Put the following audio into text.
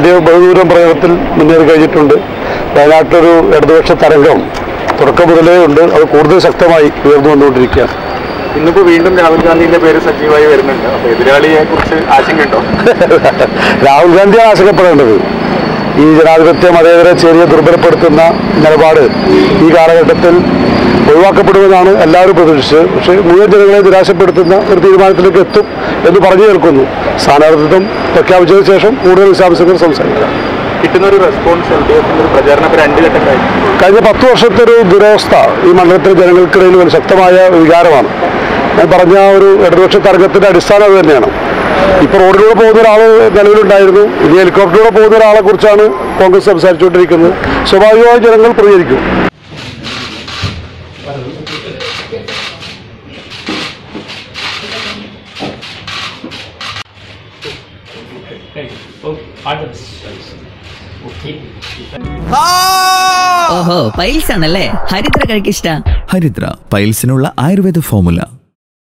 വലിയ ബഹുദൂരം പ്രയോഗത്തിൽ മുന്നേറി കഴിഞ്ഞിട്ടുണ്ട് വയനാട്ടിലൊരു ഇടതുപക്ഷ തരംഗം തുടക്കം മുതലേ ഉണ്ട് അത് കൂടുതൽ ശക്തമായി ഉയർന്നു വന്നുകൊണ്ടിരിക്കുകയാണ് ഇന്നിപ്പോ വീണ്ടും രാഹുൽ ഗാന്ധിന്റെ പേര് സജീവമായി വരുന്നുണ്ട് അപ്പൊ എതിരാളിയെ കുറിച്ച് ആശങ്കയുണ്ടോ രാഹുൽ ഗാന്ധിയാണ് ആശങ്കപ്പെടേണ്ടത് ഈ ജനാധിപത്യ മതേതര ചേരിയെ ദുർബലപ്പെടുത്തുന്ന നിലപാട് ഈ കാലഘട്ടത്തിൽ ഒഴിവാക്കപ്പെടുമെന്നാണ് എല്ലാവരും പ്രതീക്ഷിച്ചത് പക്ഷേ മുഴുവൻ ജനങ്ങളെ നിരാശപ്പെടുത്തുന്ന ഒരു തീരുമാനത്തിലേക്ക് എത്തും എന്ന് പറഞ്ഞു കേൾക്കുന്നു സ്ഥാനാർത്ഥിത്വം പ്രഖ്യാപിച്ചതിന് ശേഷം കൂടുതൽ വിശദാംശങ്ങൾ സംസാരിക്കാം കിട്ടുന്ന ഒരു റെസ്പോൺസ് എൽ ഡി എഫിന്റെ ഒരു പ്രചാരണം ഇപ്പൊ രണ്ട് ഘട്ടം കഴിഞ്ഞു കഴിഞ്ഞ പത്ത് വർഷത്തെ ഒരു ദുരവസ്ഥ ഈ മണ്ഡലത്തിലെ ജനങ്ങൾക്കിടയിൽ ഒരു ശക്തമായ വികാരമാണ് ഞാൻ പറഞ്ഞ ആ ഒരു ഇടതുപക്ഷ തരംഗത്തിന്റെ അടിസ്ഥാനം അത് തന്നെയാണ് ഇപ്പോൾ റോഡിലൂടെ പോകുന്ന ഒരാൾ നിലവിലുണ്ടായിരുന്നു ഇനി ഹെലികോപ്റ്ററിലൂടെ പോകുന്ന ഒരാളെ കുറിച്ചാണ് കോൺഗ്രസ് സംസാരിച്ചുകൊണ്ടിരിക്കുന്നത് സ്വാഭാവികമായും ജനങ്ങൾ പ്രതികരിക്കും ഓഹോ പൈൽസ് ആണല്ലേ ഹരിദ്ര കഴിക്കിഷ്ട ഹരിദ്ര പൈൽസിനുള്ള ആയുർവേദ ഫോമുല